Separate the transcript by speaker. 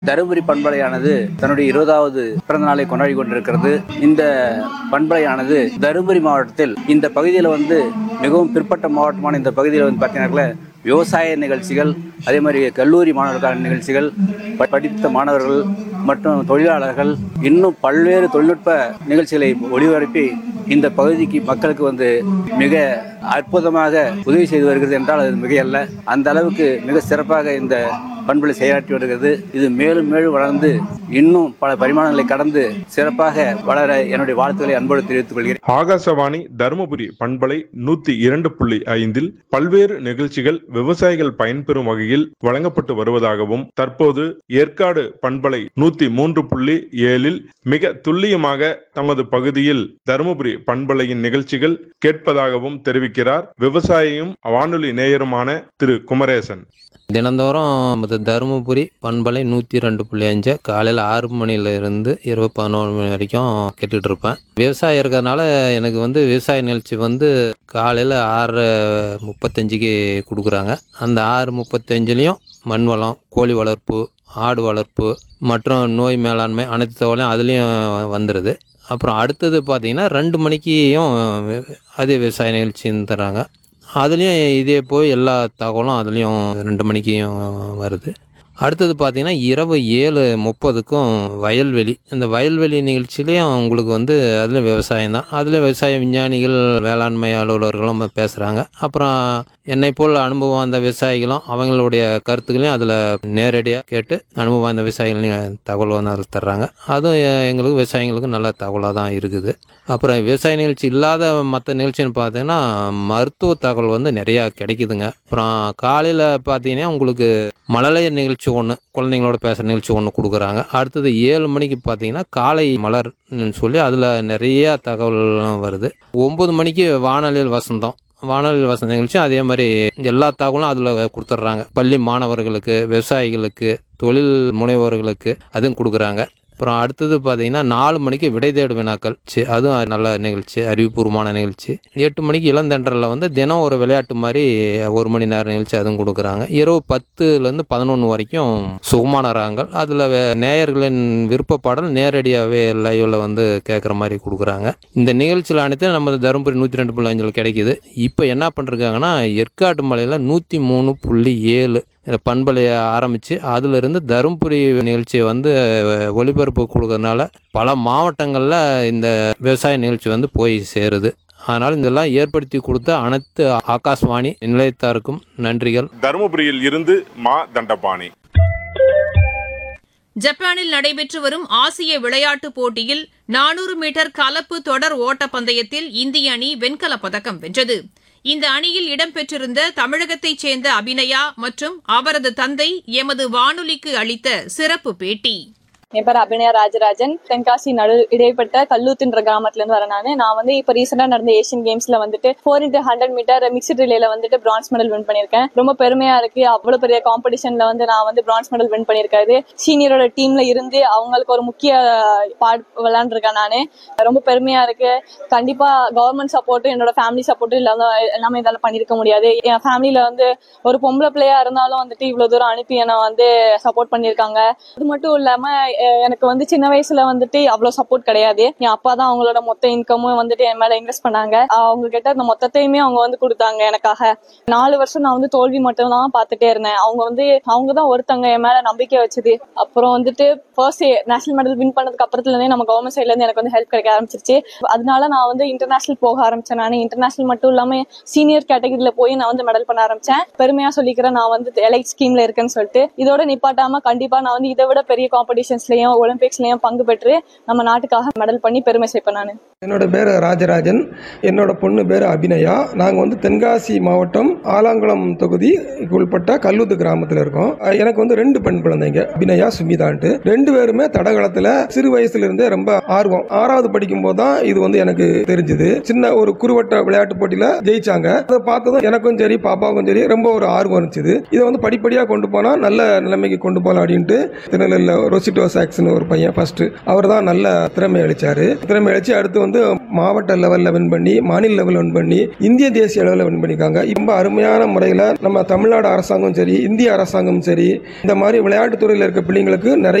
Speaker 1: தருமபுரி பண்பலையானது தன்னுடைய இருபதாவது பிறந்த நாளை கொண்டாடி கொண்டிருக்கிறது இந்த பண்பலையானது தருமபுரி மாவட்டத்தில் இந்த பகுதியில் வந்து மிகவும் பிற்பட்ட மாவட்டமான இந்த பகுதியில் வந்து பார்த்தீங்கன்னா விவசாய நிகழ்ச்சிகள் அதே மாதிரி கல்லூரி மாணவர்களுக்கான நிகழ்ச்சிகள் ப- படித்த மாணவர்கள் மற்றும் தொழிலாளர்கள் இன்னும் பல்வேறு தொழில்நுட்ப நிகழ்ச்சிகளை ஒளிபரப்பி இந்த பகுதிக்கு மக்களுக்கு வந்து மிக அற்புதமாக உதவி செய்து வருகிறது என்றால் அது மிகையல்ல அந்த அளவுக்கு மிக சிறப்பாக இந்த பண்புகளை செயலாற்றி வருகிறது இது மேலும் மேலும் வளர்ந்து இன்னும் பல பரிமாணங்களை கடந்து சிறப்பாக வளர என்னுடைய வாழ்த்துக்களை அன்போடு தெரிவித்துக் கொள்கிறேன்
Speaker 2: ஆகாசவாணி தருமபுரி பண்பலை நூத்தி இரண்டு புள்ளி ஐந்தில் பல்வேறு நிகழ்ச்சிகள் விவசாயிகள் பயன்பெறும் வகையில் வழங்கப்பட்டு வருவதாகவும் தற்போது ஏற்காடு பண்பலை நூத்தி மூன்று புள்ளி ஏழில் மிக துல்லியமாக தமது பகுதியில் தருமபுரி பண்பலையின் நிகழ்ச்சிகள் கேட்பதாகவும் தெரிவிக்கிறார் விவசாயியும் வானொலி நேயருமான திரு குமரேசன்
Speaker 3: தினந்தோறும் நமது தருமபுரி பண்பலை நூற்றி ரெண்டு புள்ளி அஞ்சு காலையில் ஆறு மணில இருந்து இரவு பதினோரு மணி வரைக்கும் கேட்டுட்டு இருப்பேன் விவசாயம் இருக்கிறதுனால எனக்கு வந்து விவசாய நிகழ்ச்சி வந்து காலையில் ஆறு முப்பத்தஞ்சுக்கு கொடுக்குறாங்க அந்த ஆறு முப்பத்தஞ்சுலேயும் மண் வளம் கோழி வளர்ப்பு ஆடு வளர்ப்பு மற்றும் நோய் மேலாண்மை அனைத்து தகவலையும் அதுலேயும் வந்துடுது அப்புறம் அடுத்தது பார்த்தீங்கன்னா ரெண்டு மணிக்கும் அதே விவசாய நிகழ்ச்சின்னு தராங்க அதுலேயும் இதே போய் எல்லா தகவலும் அதுலேயும் ரெண்டு மணிக்கும் வருது அடுத்தது பார்த்தீங்கன்னா இரவு ஏழு முப்பதுக்கும் வயல்வெளி இந்த வயல்வெளி நிகழ்ச்சியிலையும் உங்களுக்கு வந்து அதில் விவசாயம் தான் அதில் விவசாய விஞ்ஞானிகள் வேளாண்மை அலுவலர்களும் பேசுகிறாங்க அப்புறம் என்னை போல் அனுபவம் வாய்ந்த விவசாயிகளும் அவங்களுடைய கருத்துக்களையும் அதில் நேரடியாக கேட்டு அனுபவம் வாய்ந்த விவசாயிகளையும் தகவல் வந்து அதில் தர்றாங்க அதுவும் எ- எங்களுக்கு விவசாயிகளுக்கு நல்ல தகவலாக தான் இருக்குது அப்புறம் விவசாய நிகழ்ச்சி இல்லாத மற்ற நிகழ்ச்சின்னு பார்த்தீங்கன்னா மருத்துவ தகவல் வந்து நிறையா கிடைக்குதுங்க அப்புறம் காலையில் பார்த்தீங்கன்னா உங்களுக்கு மழலை நிகழ்ச்சி ஒன்று குழந்தைங்களோட பேசுகிற நிகழ்ச்சி ஒன்று கொடுக்குறாங்க அடுத்தது ஏழு மணிக்கு பார்த்தீங்கன்னா காலை மலர்னு சொல்லி அதில் நிறைய தகவல் வருது ஒம்பது மணிக்கு வானொலியில் வசந்தம் வானொலியில் வசந்த நிகழ்ச்சி அதே மாதிரி எல்லா தகவலும் அதில் கொடுத்துட்றாங்க பள்ளி மாணவர்களுக்கு விவசாயிகளுக்கு தொழில் முனைவோர்களுக்கு அதுவும் கொடுக்குறாங்க அப்புறம் அடுத்தது பார்த்தீங்கன்னா நாலு மணிக்கு விடை தேடு வினாக்கள் சி அதுவும் நல்ல நிகழ்ச்சி அறிவுபூர்வமான நிகழ்ச்சி எட்டு மணிக்கு இளந்தென்றலில் வந்து தினம் ஒரு விளையாட்டு மாதிரி ஒரு மணி நேரம் நிகழ்ச்சி அதுவும் கொடுக்குறாங்க இரவு பத்துலேருந்து பதினொன்று வரைக்கும் சுகமான ராகங்கள் அதில் நேயர்களின் விருப்ப பாடல் நேரடியாகவே லைவில் வந்து கேட்குற மாதிரி கொடுக்குறாங்க இந்த நிகழ்ச்சியில் அனைத்தும் நம்ம தருமபுரி நூற்றி ரெண்டு புள்ளி அஞ்சில் கிடைக்குது இப்போ என்ன பண்ணிருக்காங்கன்னா ஏற்காட்டு மலையில் நூற்றி மூணு புள்ளி ஏழு இந்த பண்பலையை ஆரம்பித்து அதிலிருந்து தருமபுரி நிகழ்ச்சியை வந்து அஹ், ஒளிபரப்பு கொடுக்கறதுனால பல மாவட்டங்களில் இந்த விவசாய நிகழ்ச்சி வந்து போய் சேருது அதனால் இதெல்லாம் ஏற்படுத்தி கொடுத்த அனைத்து ஆகாஷ்வாணி நிலையத்தாருக்கும் நன்றிகள்
Speaker 2: தருமபுரியில் இருந்து மா தண்டபாணி
Speaker 4: ஜப்பானில் நடைபெற்று வரும் ஆசிய விளையாட்டுப் போட்டியில் நானூறு மீட்டர் கலப்பு தொடர் ஓட்டப் பந்தயத்தில் இந்திய அணி வெண்கலப் பதக்கம் வென்றது இந்த அணியில் இடம்பெற்றிருந்த தமிழகத்தைச் சேர்ந்த அபிநயா மற்றும் அவரது தந்தை எமது வானொலிக்கு அளித்த சிறப்பு பேட்டி
Speaker 5: என் பேர் அபிநயா ராஜராஜன் தென்காசி நடு இடைப்பட்ட கல்லூத்துன்ற கிராமத்துல இருந்து வரேன் நானு நான் வந்து இப்ப ரீசெண்டா நடந்த ஏசியன் கேம்ஸ்ல வந்துட்டு four into hundred metre mixed ரிலேல வந்துட்டு பிரான்ஸ் மெடல் வின் பண்ணிருக்கேன் ரொம்ப பெருமையா இருக்கு அவ்வளவு பெரிய காம்படிஷன்ல வந்து நான் வந்து பிரான்ஸ் மெடல் வின் பண்ணிருக்காரு சீனியரோட டீம்ல இருந்து அவங்களுக்கு ஒரு முக்கிய பாட் விளையாண்டுருக்கேன் நானு ரொம்ப பெருமையா இருக்கு கண்டிப்பா கவர்மெண்ட் சப்போர்ட்டும் என்னோட ஃபேமிலி சப்போர்ட்டும் இல்லாம எல்லாமே இதால பண்ணிருக்க முடியாது என் ஃபேமிலில வந்து ஒரு பொம்பளை பிள்ளையா இருந்தாலும் வந்துட்டு இவ்வளவு தூரம் அனுப்பி என்னை வந்து சப்போர்ட் பண்ணிருக்காங்க அது மட்டும் இல்லாம அஹ் எனக்கு வந்து சின்ன வயசுல வந்துட்டு அவ்வளவு சப்போர்ட் கிடையாது என் அப்பா தான் அவங்களோட மொத்த இன்கமும் வந்துட்டு என் மேல இன்வெஸ்ட் பண்ணாங்க அவங்க கிட்ட அந்த மொத்தத்தையுமே அவங்க வந்து கொடுத்தாங்க எனக்காக நாலு வருஷம் நான் வந்து தோல்வி மட்டும் தான் பார்த்துட்டே இருந்தேன் அவங்க வந்து அவங்க தான் ஒருத்தங்க என் மேல நம்பிக்கை வச்சது அப்புறம் வந்துட்டு ஃபர்ஸ்ட் நேஷனல் மெடல் வின் பண்ணதுக்கு அப்புறத்துல இருந்தே நம்ம கவர்மெண்ட் சைட்ல இருந்து எனக்கு வந்து ஹெல்ப் கிடைக்க ஆரம்பிச்சிருச்சு அதனால நான் வந்து இன்டர்நேஷனல் போக ஆரம்பிச்சேன் நான் இன்டர்நேஷனல் மட்டும் இல்லாம சீனியர் கேட்டகரியில போய் நான் வந்து மெடல் பண்ண ஆரம்பிச்சேன் பெருமையா சொல்லிக்கிறேன் நான் வந்து எலைட் ஸ்கீம்ல இருக்கேன்னு சொல்லிட்டு இதோட நிப்பாட்டாம கண்டிப்பா நான் வந்து இதை விட பெரிய காம்படிஷன்ஸ்லயும் ஒலிம்பிக்ஸ்லயும் பங்கு பெற்று நம்ம நாட்டுக்காக மெடல் பண்ணி பெருமை சேர்ப்பேன் நான்
Speaker 6: என்னோட பேர் ராஜராஜன் என்னோட பொண்ணு பேர் அபிநயா நாங்கள் வந்து தென்காசி மாவட்டம் ஆலாங்குளம் தொகுதி உள்பட்ட கல்லூத்து கிராமத்தில் இருக்கோம் அஹ் எனக்கு வந்து ரெண்டு பெண் குழந்தைங்க அபிநயா சுமிதான்ட்டு ரெண்டு பேருமே தடகளத்தில் சிறு வயசுல இருந்தே ரொம்ப ஆர்வம் ஆறாவது படிக்கும் போது தான் இது வந்து எனக்கு தெரிஞ்சது சின்ன ஒரு குறுவட்ட விளையாட்டு போட்டியில ஜெயிச்சாங்க அதை பார்த்ததும் எனக்கும் சரி பாப்பாவுக்கும் சரி ரொம்ப ஒரு ஆர்வம் இருந்துச்சு இதை வந்து படிப்படியாக கொண்டு போனால் நல்ல நிலைமைக்கு கொண்டு போகலாம் அப்படின்ட்டு திருநெல்வேலியில் ரொசிட்டோ சார் சாக்ஸ்னு ஒரு பையன் ஃபர்ஸ்ட் அவர் தான் நல்ல திறமை அளிச்சாரு திறமை அளிச்சு அடுத்து வந்து மாவட்ட லெவலில் வின் பண்ணி மாநில லெவலில் வின் பண்ணி இந்திய தேசிய அளவில் வின் பண்ணியிருக்காங்க ரொம்ப அருமையான முறையில் நம்ம தமிழ்நாடு அரசாங்கம் சரி இந்திய அரசாங்கம் சரி இந்த மாதிரி விளையாட்டுத்துறையில் இருக்க பிள்ளைங்களுக்கு நிறைய